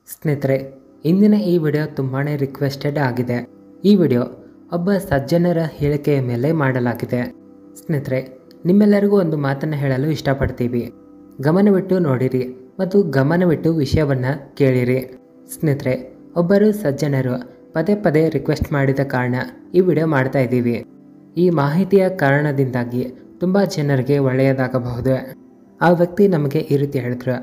ಸ್ನೇಹಿತರೆ ಇಂದಿನ ಈ ವಿಡಿಯೋ ತುಂಬಾ ರಿಕ್ವೆಸ್ಟೆಡ್ ಆಗಿದೆ ಈ ವಿಡಿಯೋ ಒಬ್ಬ ಸಜ್ಜನರ ಹೇಳಿಕೆಯ ಮೇಲೆ ಮಾಡಲಾಗಿದೆ ಸ್ನೇಹಿತರೆ ನಿಮ್ಮೆಲ್ಲರಿಗೂ ಒಂದು ಮಾತನ್ನು ಹೇಳಲು ಇಷ್ಟಪಡ್ತೀವಿ ಗಮನವಿಟ್ಟು ನೋಡಿರಿ ಮತ್ತು ಗಮನವಿಟ್ಟು ವಿಷಯವನ್ನು ಕೇಳಿರಿ ಸ್ನೇಹಿತರೆ ಒಬ್ಬರು ಸಜ್ಜನರು ಪದೇ ಪದೇ ರಿಕ್ವೆಸ್ಟ್ ಮಾಡಿದ ಕಾರಣ ಈ ವಿಡಿಯೋ ಮಾಡ್ತಾ ಇದ್ದೀವಿ ಈ ಮಾಹಿತಿಯ ಕಾರಣದಿಂದಾಗಿ ತುಂಬ ಜನರಿಗೆ ಒಳ್ಳೆಯದಾಗಬಹುದು ಆ ವ್ಯಕ್ತಿ ನಮಗೆ ಈ ರೀತಿ ಹೇಳಿದ್ರು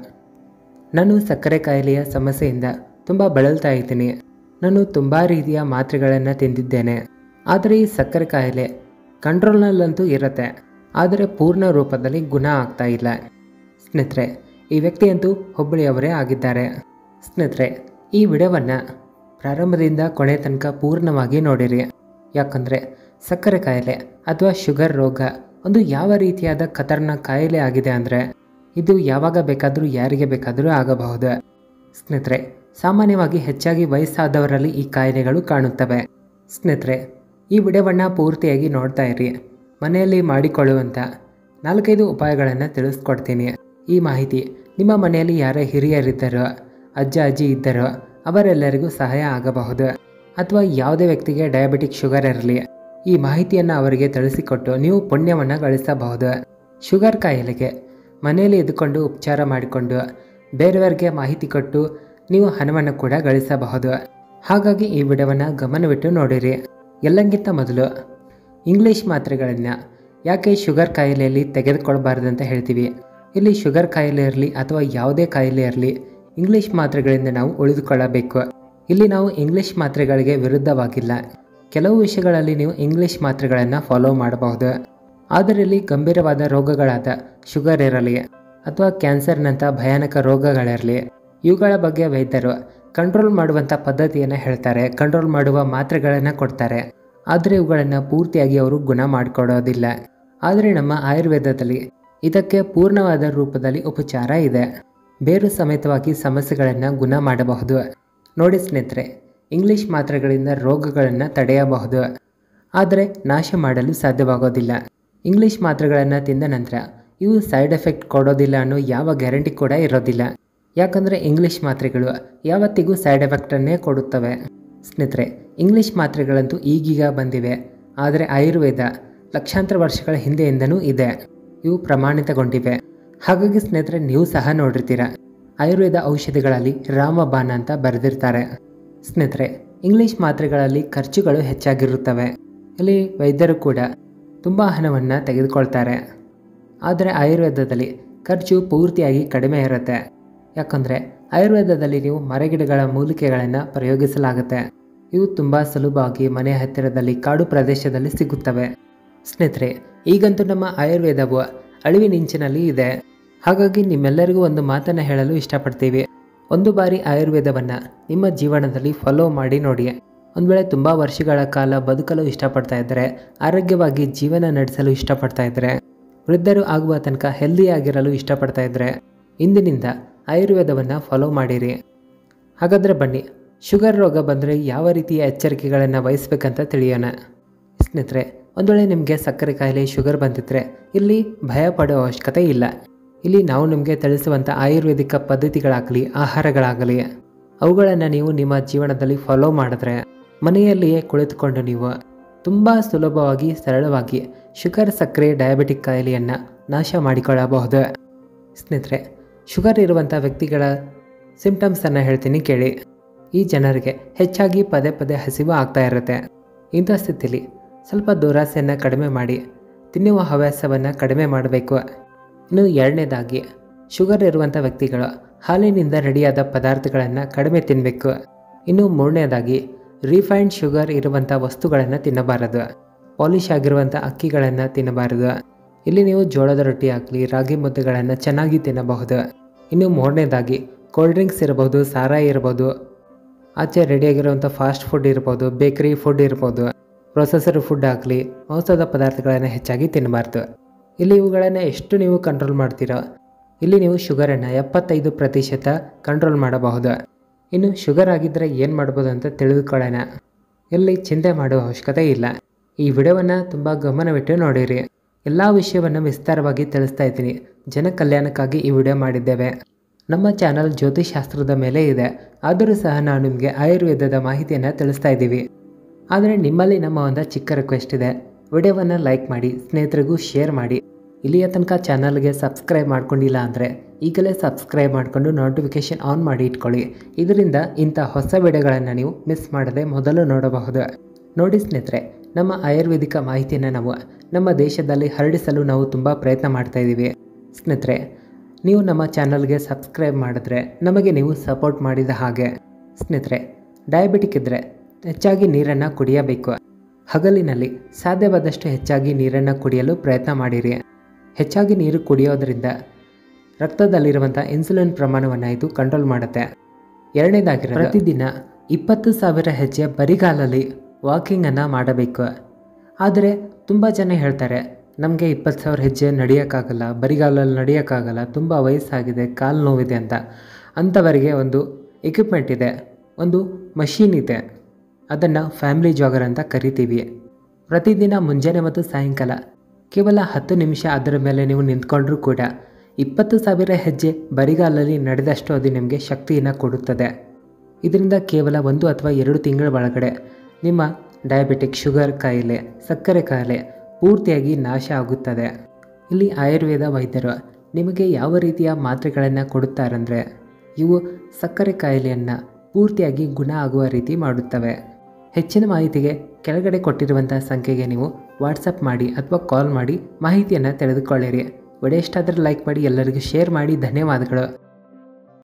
ನಾನು ಸಕ್ಕರೆ ಕಾಯಿಲೆಯ ಸಮಸ್ಯೆಯಿಂದ ತುಂಬ ಬಳಲ್ತಾ ಇದ್ದೀನಿ ನಾನು ತುಂಬ ರೀತಿಯ ಮಾತ್ರೆಗಳನ್ನು ತಿಂದಿದ್ದೇನೆ ಆದರೆ ಈ ಸಕ್ಕರೆ ಕಾಯಿಲೆ ಕಂಟ್ರೋಲ್ನಲ್ಲಂತೂ ಇರುತ್ತೆ ಆದರೆ ಪೂರ್ಣ ರೂಪದಲ್ಲಿ ಗುಣ ಆಗ್ತಾ ಇಲ್ಲ ಸ್ನೇಹಿತರೆ ಈ ವ್ಯಕ್ತಿಯಂತೂ ಹುಬ್ಬಳ್ಳಿಯವರೇ ಆಗಿದ್ದಾರೆ ಸ್ನೇಹಿತರೆ ಈ ವಿಡಿಯೋವನ್ನು ಪ್ರಾರಂಭದಿಂದ ಕೊನೆ ತನಕ ಪೂರ್ಣವಾಗಿ ನೋಡಿರಿ ಯಾಕಂದರೆ ಸಕ್ಕರೆ ಕಾಯಿಲೆ ಅಥವಾ ಶುಗರ್ ರೋಗ ಒಂದು ಯಾವ ರೀತಿಯಾದ ಖತರ್ನಾಕ್ ಕಾಯಿಲೆ ಆಗಿದೆ ಅಂದರೆ ಇದು ಯಾವಾಗ ಬೇಕಾದರೂ ಯಾರಿಗೆ ಬೇಕಾದರೂ ಆಗಬಹುದು ಸ್ನೇಹಿತರೆ ಸಾಮಾನ್ಯವಾಗಿ ಹೆಚ್ಚಾಗಿ ವಯಸ್ಸಾದವರಲ್ಲಿ ಈ ಕಾಯಿಲೆಗಳು ಕಾಣುತ್ತವೆ ಸ್ನೇಹಿತರೆ ಈ ವಿಡಿಯೋವನ್ನು ಪೂರ್ತಿಯಾಗಿ ನೋಡ್ತಾ ಇರಿ ಮನೆಯಲ್ಲಿ ಮಾಡಿಕೊಳ್ಳುವಂಥ ನಾಲ್ಕೈದು ಉಪಾಯಗಳನ್ನು ತಿಳಿಸ್ಕೊಡ್ತೀನಿ ಈ ಮಾಹಿತಿ ನಿಮ್ಮ ಮನೆಯಲ್ಲಿ ಯಾರೇ ಹಿರಿಯರಿದ್ದರೋ ಅಜ್ಜ ಅಜ್ಜಿ ಇದ್ದರೋ ಅವರೆಲ್ಲರಿಗೂ ಸಹಾಯ ಆಗಬಹುದು ಅಥವಾ ಯಾವುದೇ ವ್ಯಕ್ತಿಗೆ ಡಯಾಬಿಟಿಕ್ ಶುಗರ್ ಇರಲಿ ಈ ಮಾಹಿತಿಯನ್ನು ಅವರಿಗೆ ತಿಳಿಸಿಕೊಟ್ಟು ನೀವು ಪುಣ್ಯವನ್ನು ಗಳಿಸಬಹುದು ಶುಗರ್ ಕಾಯಿಲೆಗೆ ಮನೆಯಲ್ಲಿ ಇದ್ದುಕೊಂಡು ಉಪಚಾರ ಮಾಡಿಕೊಂಡು ಬೇರೆಯವರಿಗೆ ಮಾಹಿತಿ ಕೊಟ್ಟು ನೀವು ಹಣವನ್ನು ಕೂಡ ಗಳಿಸಬಹುದು ಹಾಗಾಗಿ ಈ ವಿಡಿಯೋವನ್ನು ಗಮನವಿಟ್ಟು ನೋಡಿರಿ ಎಲ್ಲಕ್ಕಿಂತ ಮೊದಲು ಇಂಗ್ಲೀಷ್ ಮಾತ್ರೆಗಳನ್ನು ಯಾಕೆ ಶುಗರ್ ಕಾಯಿಲೆಯಲ್ಲಿ ತೆಗೆದುಕೊಳ್ಬಾರ್ದು ಅಂತ ಹೇಳ್ತೀವಿ ಇಲ್ಲಿ ಶುಗರ್ ಕಾಯಿಲೆ ಇರಲಿ ಅಥವಾ ಯಾವುದೇ ಕಾಯಿಲೆ ಇರಲಿ ಇಂಗ್ಲೀಷ್ ಮಾತ್ರೆಗಳಿಂದ ನಾವು ಉಳಿದುಕೊಳ್ಳಬೇಕು ಇಲ್ಲಿ ನಾವು ಇಂಗ್ಲೀಷ್ ಮಾತ್ರೆಗಳಿಗೆ ವಿರುದ್ಧವಾಗಿಲ್ಲ ಕೆಲವು ವಿಷಯಗಳಲ್ಲಿ ನೀವು ಇಂಗ್ಲೀಷ್ ಮಾತ್ರೆಗಳನ್ನು ಫಾಲೋ ಮಾಡಬಹುದು ಆದರೆ ಇಲ್ಲಿ ಗಂಭೀರವಾದ ರೋಗಗಳಾದ ಶುಗರ್ ಇರಲಿ ಅಥವಾ ಕ್ಯಾನ್ಸರ್ನಂಥ ಭಯಾನಕ ರೋಗಗಳಿರಲಿ ಇವುಗಳ ಬಗ್ಗೆ ವೈದ್ಯರು ಕಂಟ್ರೋಲ್ ಮಾಡುವಂಥ ಪದ್ಧತಿಯನ್ನು ಹೇಳ್ತಾರೆ ಕಂಟ್ರೋಲ್ ಮಾಡುವ ಮಾತ್ರೆಗಳನ್ನು ಕೊಡ್ತಾರೆ ಆದರೆ ಇವುಗಳನ್ನು ಪೂರ್ತಿಯಾಗಿ ಅವರು ಗುಣ ಮಾಡಿಕೊಡೋದಿಲ್ಲ ಆದರೆ ನಮ್ಮ ಆಯುರ್ವೇದದಲ್ಲಿ ಇದಕ್ಕೆ ಪೂರ್ಣವಾದ ರೂಪದಲ್ಲಿ ಉಪಚಾರ ಇದೆ ಬೇರು ಸಮೇತವಾಗಿ ಸಮಸ್ಯೆಗಳನ್ನು ಗುಣ ಮಾಡಬಹುದು ನೋಡಿ ಸ್ನೇಹಿತರೆ ಇಂಗ್ಲಿಷ್ ಮಾತ್ರೆಗಳಿಂದ ರೋಗಗಳನ್ನು ತಡೆಯಬಹುದು ಆದರೆ ನಾಶ ಮಾಡಲು ಸಾಧ್ಯವಾಗೋದಿಲ್ಲ ಇಂಗ್ಲಿಷ್ ಮಾತ್ರೆಗಳನ್ನು ತಿಂದ ನಂತರ ಇವು ಸೈಡ್ ಎಫೆಕ್ಟ್ ಕೊಡೋದಿಲ್ಲ ಅನ್ನೋ ಯಾವ ಗ್ಯಾರಂಟಿ ಕೂಡ ಇರೋದಿಲ್ಲ ಯಾಕಂದರೆ ಇಂಗ್ಲಿಷ್ ಮಾತ್ರೆಗಳು ಯಾವತ್ತಿಗೂ ಸೈಡ್ ಎಫೆಕ್ಟನ್ನೇ ಕೊಡುತ್ತವೆ ಸ್ನೇಹಿತರೆ ಇಂಗ್ಲಿಷ್ ಮಾತ್ರೆಗಳಂತೂ ಈಗೀಗ ಬಂದಿವೆ ಆದರೆ ಆಯುರ್ವೇದ ಲಕ್ಷಾಂತರ ವರ್ಷಗಳ ಹಿಂದೆಯಿಂದನೂ ಇದೆ ಇವು ಪ್ರಮಾಣಿತಗೊಂಡಿವೆ ಹಾಗಾಗಿ ಸ್ನೇಹಿತರೆ ನೀವು ಸಹ ನೋಡಿರ್ತೀರ ಆಯುರ್ವೇದ ಔಷಧಿಗಳಲ್ಲಿ ರಾಮಬಾಣ ಅಂತ ಬರೆದಿರ್ತಾರೆ ಸ್ನೇಹಿತರೆ ಇಂಗ್ಲಿಷ್ ಮಾತ್ರೆಗಳಲ್ಲಿ ಖರ್ಚುಗಳು ಹೆಚ್ಚಾಗಿರುತ್ತವೆ ಇಲ್ಲಿ ವೈದ್ಯರು ಕೂಡ ತುಂಬ ಹಣವನ್ನು ತೆಗೆದುಕೊಳ್ತಾರೆ ಆದರೆ ಆಯುರ್ವೇದದಲ್ಲಿ ಖರ್ಚು ಪೂರ್ತಿಯಾಗಿ ಕಡಿಮೆ ಇರುತ್ತೆ ಯಾಕಂದರೆ ಆಯುರ್ವೇದದಲ್ಲಿ ನೀವು ಮರಗಿಡಗಳ ಮೂಲಿಕೆಗಳನ್ನು ಪ್ರಯೋಗಿಸಲಾಗುತ್ತೆ ಇವು ತುಂಬ ಸುಲಭವಾಗಿ ಮನೆ ಹತ್ತಿರದಲ್ಲಿ ಕಾಡು ಪ್ರದೇಶದಲ್ಲಿ ಸಿಗುತ್ತವೆ ಸ್ನೇಹಿತರೆ ಈಗಂತೂ ನಮ್ಮ ಆಯುರ್ವೇದವು ಅಳಿವಿನಿಂಚಿನಲ್ಲಿ ಇದೆ ಹಾಗಾಗಿ ನಿಮ್ಮೆಲ್ಲರಿಗೂ ಒಂದು ಮಾತನ್ನು ಹೇಳಲು ಇಷ್ಟಪಡ್ತೀವಿ ಒಂದು ಬಾರಿ ಆಯುರ್ವೇದವನ್ನು ನಿಮ್ಮ ಜೀವನದಲ್ಲಿ ಫಾಲೋ ಮಾಡಿ ನೋಡಿ ಒಂದು ವೇಳೆ ತುಂಬ ವರ್ಷಗಳ ಕಾಲ ಬದುಕಲು ಇಷ್ಟಪಡ್ತಾ ಇದ್ದರೆ ಆರೋಗ್ಯವಾಗಿ ಜೀವನ ನಡೆಸಲು ಇಷ್ಟಪಡ್ತಾ ಇದ್ದರೆ ವೃದ್ಧರು ಆಗುವ ತನಕ ಹೆಲ್ದಿಯಾಗಿರಲು ಇಷ್ಟಪಡ್ತಾ ಇದ್ದರೆ ಇಂದಿನಿಂದ ಆಯುರ್ವೇದವನ್ನು ಫಾಲೋ ಮಾಡಿರಿ ಹಾಗಾದರೆ ಬನ್ನಿ ಶುಗರ್ ರೋಗ ಬಂದರೆ ಯಾವ ರೀತಿಯ ಎಚ್ಚರಿಕೆಗಳನ್ನು ವಹಿಸ್ಬೇಕಂತ ತಿಳಿಯೋಣ ಸ್ನೇಹಿತರೆ ಒಂದು ವೇಳೆ ನಿಮಗೆ ಸಕ್ಕರೆ ಕಾಯಿಲೆ ಶುಗರ್ ಬಂದಿದ್ದರೆ ಇಲ್ಲಿ ಭಯ ಪಡೋ ಅವಶ್ಯಕತೆ ಇಲ್ಲ ಇಲ್ಲಿ ನಾವು ನಿಮಗೆ ತಿಳಿಸುವಂಥ ಆಯುರ್ವೇದಿಕ ಪದ್ಧತಿಗಳಾಗಲಿ ಆಹಾರಗಳಾಗಲಿ ಅವುಗಳನ್ನು ನೀವು ನಿಮ್ಮ ಜೀವನದಲ್ಲಿ ಫಾಲೋ ಮಾಡಿದ್ರೆ ಮನೆಯಲ್ಲಿಯೇ ಕುಳಿತುಕೊಂಡು ನೀವು ತುಂಬ ಸುಲಭವಾಗಿ ಸರಳವಾಗಿ ಶುಗರ್ ಸಕ್ಕರೆ ಡಯಾಬಿಟಿಕ್ ಕಾಯಿಲೆಯನ್ನು ನಾಶ ಮಾಡಿಕೊಳ್ಳಬಹುದು ಸ್ನೇಹಿತರೆ ಶುಗರ್ ಇರುವಂಥ ವ್ಯಕ್ತಿಗಳ ಸಿಂಪ್ಟಮ್ಸನ್ನು ಹೇಳ್ತೀನಿ ಕೇಳಿ ಈ ಜನರಿಗೆ ಹೆಚ್ಚಾಗಿ ಪದೇ ಪದೇ ಹಸಿವು ಆಗ್ತಾ ಇರುತ್ತೆ ಇಂಥ ಸ್ಥಿತಿಲಿ ಸ್ವಲ್ಪ ದುರಾಸೆಯನ್ನು ಕಡಿಮೆ ಮಾಡಿ ತಿನ್ನುವ ಹವ್ಯಾಸವನ್ನು ಕಡಿಮೆ ಮಾಡಬೇಕು ಇನ್ನು ಎರಡನೇದಾಗಿ ಶುಗರ್ ಇರುವಂಥ ವ್ಯಕ್ತಿಗಳು ಹಾಲಿನಿಂದ ರೆಡಿಯಾದ ಪದಾರ್ಥಗಳನ್ನು ಕಡಿಮೆ ತಿನ್ನಬೇಕು ಇನ್ನು ಮೂರನೇದಾಗಿ ರಿಫೈನ್ಡ್ ಶುಗರ್ ಇರುವಂಥ ವಸ್ತುಗಳನ್ನು ತಿನ್ನಬಾರದು ಪಾಲಿಶ್ ಆಗಿರುವಂಥ ಅಕ್ಕಿಗಳನ್ನು ತಿನ್ನಬಾರದು ಇಲ್ಲಿ ನೀವು ಜೋಳದ ರೊಟ್ಟಿ ಆಗಲಿ ರಾಗಿ ಮುದ್ದೆಗಳನ್ನು ಚೆನ್ನಾಗಿ ತಿನ್ನಬಹುದು ಇನ್ನು ಮೂರನೇದಾಗಿ ಕೋಲ್ಡ್ ಡ್ರಿಂಕ್ಸ್ ಇರ್ಬೋದು ಸಾರಾಯಿ ಇರ್ಬೋದು ಆಚೆ ರೆಡಿಯಾಗಿರುವಂಥ ಫಾಸ್ಟ್ ಫುಡ್ ಇರ್ಬೋದು ಬೇಕರಿ ಫುಡ್ ಇರ್ಬೋದು ಪ್ರೊಸೆಸರ್ ಫುಡ್ ಆಗಲಿ ಮಾಂಸದ ಪದಾರ್ಥಗಳನ್ನು ಹೆಚ್ಚಾಗಿ ತಿನ್ನಬಾರ್ದು ಇಲ್ಲಿ ಇವುಗಳನ್ನು ಎಷ್ಟು ನೀವು ಕಂಟ್ರೋಲ್ ಮಾಡ್ತೀರೋ ಇಲ್ಲಿ ನೀವು ಶುಗರನ್ನು ಎಪ್ಪತ್ತೈದು ಪ್ರತಿಶತ ಕಂಟ್ರೋಲ್ ಮಾಡಬಹುದು ಇನ್ನು ಶುಗರ್ ಆಗಿದ್ದರೆ ಏನು ಮಾಡ್ಬೋದು ಅಂತ ತಿಳಿದುಕೊಳ್ಳೋಣ ಇಲ್ಲಿ ಚಿಂತೆ ಮಾಡುವ ಅವಶ್ಯಕತೆ ಇಲ್ಲ ಈ ವಿಡಿಯೋವನ್ನು ತುಂಬ ಗಮನವಿಟ್ಟು ನೋಡಿರಿ ಎಲ್ಲ ವಿಷಯವನ್ನು ವಿಸ್ತಾರವಾಗಿ ತಿಳಿಸ್ತಾ ಇದ್ದೀನಿ ಜನ ಕಲ್ಯಾಣಕ್ಕಾಗಿ ಈ ವಿಡಿಯೋ ಮಾಡಿದ್ದೇವೆ ನಮ್ಮ ಚಾನಲ್ ಜ್ಯೋತಿಷಾಸ್ತ್ರದ ಮೇಲೆ ಇದೆ ಆದರೂ ಸಹ ನಾವು ನಿಮಗೆ ಆಯುರ್ವೇದದ ಮಾಹಿತಿಯನ್ನು ತಿಳಿಸ್ತಾ ಇದ್ದೀವಿ ಆದರೆ ನಿಮ್ಮಲ್ಲಿ ನಮ್ಮ ಒಂದು ಚಿಕ್ಕ ರಿಕ್ವೆಸ್ಟ್ ಇದೆ ವಿಡಿಯೋವನ್ನು ಲೈಕ್ ಮಾಡಿ ಸ್ನೇಹಿತರಿಗೂ ಶೇರ್ ಮಾಡಿ ಇಲ್ಲಿಯ ತನಕ ಚಾನಲ್ಗೆ ಸಬ್ಸ್ಕ್ರೈಬ್ ಮಾಡ್ಕೊಂಡಿಲ್ಲ ಅಂದರೆ ಈಗಲೇ ಸಬ್ಸ್ಕ್ರೈಬ್ ಮಾಡಿಕೊಂಡು ನೋಟಿಫಿಕೇಷನ್ ಆನ್ ಮಾಡಿ ಇಟ್ಕೊಳ್ಳಿ ಇದರಿಂದ ಇಂಥ ಹೊಸ ವಿಡಿಯೋಗಳನ್ನು ನೀವು ಮಿಸ್ ಮಾಡದೆ ಮೊದಲು ನೋಡಬಹುದು ನೋಡಿ ಸ್ನೇಹಿತರೆ ನಮ್ಮ ಆಯುರ್ವೇದಿಕ ಮಾಹಿತಿಯನ್ನು ನಾವು ನಮ್ಮ ದೇಶದಲ್ಲಿ ಹರಡಿಸಲು ನಾವು ತುಂಬ ಪ್ರಯತ್ನ ಮಾಡ್ತಾ ಇದ್ದೀವಿ ಸ್ನೇಹಿತರೆ ನೀವು ನಮ್ಮ ಚಾನಲ್ಗೆ ಸಬ್ಸ್ಕ್ರೈಬ್ ಮಾಡಿದ್ರೆ ನಮಗೆ ನೀವು ಸಪೋರ್ಟ್ ಮಾಡಿದ ಹಾಗೆ ಸ್ನೇಹಿತರೆ ಡಯಾಬಿಟಿಕ್ ಇದ್ದರೆ ಹೆಚ್ಚಾಗಿ ನೀರನ್ನು ಕುಡಿಯಬೇಕು ಹಗಲಿನಲ್ಲಿ ಸಾಧ್ಯವಾದಷ್ಟು ಹೆಚ್ಚಾಗಿ ನೀರನ್ನು ಕುಡಿಯಲು ಪ್ರಯತ್ನ ಮಾಡಿರಿ ಹೆಚ್ಚಾಗಿ ನೀರು ಕುಡಿಯೋದ್ರಿಂದ ರಕ್ತದಲ್ಲಿರುವಂಥ ಇನ್ಸುಲಿನ್ ಪ್ರಮಾಣವನ್ನು ಇದು ಕಂಟ್ರೋಲ್ ಮಾಡುತ್ತೆ ಎರಡನೇದಾಗಿರೋ ಪ್ರತಿದಿನ ಇಪ್ಪತ್ತು ಸಾವಿರ ಹೆಜ್ಜೆ ಬರಿಗಾಲಲ್ಲಿ ವಾಕಿಂಗನ್ನು ಮಾಡಬೇಕು ಆದರೆ ತುಂಬ ಜನ ಹೇಳ್ತಾರೆ ನಮಗೆ ಇಪ್ಪತ್ತು ಸಾವಿರ ಹೆಜ್ಜೆ ನಡೆಯೋಕ್ಕಾಗಲ್ಲ ಬರಿಗಾಲಲ್ಲಿ ನಡೆಯೋಕ್ಕಾಗಲ್ಲ ತುಂಬ ವಯಸ್ಸಾಗಿದೆ ಕಾಲು ನೋವಿದೆ ಅಂತ ಅಂಥವರಿಗೆ ಒಂದು ಎಕ್ವಿಪ್ಮೆಂಟ್ ಇದೆ ಒಂದು ಮಷೀನ್ ಇದೆ ಅದನ್ನು ಫ್ಯಾಮಿಲಿ ಜಾಗರ್ ಅಂತ ಕರಿತೀವಿ ಪ್ರತಿದಿನ ಮುಂಜಾನೆ ಮತ್ತು ಸಾಯಂಕಾಲ ಕೇವಲ ಹತ್ತು ನಿಮಿಷ ಅದರ ಮೇಲೆ ನೀವು ನಿಂತ್ಕೊಂಡ್ರೂ ಕೂಡ ಇಪ್ಪತ್ತು ಸಾವಿರ ಹೆಜ್ಜೆ ಬರಿಗಾಲಲ್ಲಿ ನಡೆದಷ್ಟು ಅದು ನಿಮಗೆ ಶಕ್ತಿಯನ್ನು ಕೊಡುತ್ತದೆ ಇದರಿಂದ ಕೇವಲ ಒಂದು ಅಥವಾ ಎರಡು ತಿಂಗಳ ಒಳಗಡೆ ನಿಮ್ಮ ಡಯಾಬಿಟಿಕ್ ಶುಗರ್ ಕಾಯಿಲೆ ಸಕ್ಕರೆ ಕಾಯಿಲೆ ಪೂರ್ತಿಯಾಗಿ ನಾಶ ಆಗುತ್ತದೆ ಇಲ್ಲಿ ಆಯುರ್ವೇದ ವೈದ್ಯರು ನಿಮಗೆ ಯಾವ ರೀತಿಯ ಮಾತ್ರೆಗಳನ್ನು ಕೊಡುತ್ತಾರಂದರೆ ಇವು ಸಕ್ಕರೆ ಕಾಯಿಲೆಯನ್ನು ಪೂರ್ತಿಯಾಗಿ ಗುಣ ಆಗುವ ರೀತಿ ಮಾಡುತ್ತವೆ ಹೆಚ್ಚಿನ ಮಾಹಿತಿಗೆ ಕೆಳಗಡೆ ಕೊಟ್ಟಿರುವಂಥ ಸಂಖ್ಯೆಗೆ ನೀವು ವಾಟ್ಸಪ್ ಮಾಡಿ ಅಥವಾ ಕಾಲ್ ಮಾಡಿ ಮಾಹಿತಿಯನ್ನು ತಿಳಿದುಕೊಳ್ಳಿರಿ ವಿಡಿಯೋ ಇಷ್ಟ ಆದರೆ ಲೈಕ್ ಮಾಡಿ ಎಲ್ಲರಿಗೂ ಶೇರ್ ಮಾಡಿ ಧನ್ಯವಾದಗಳು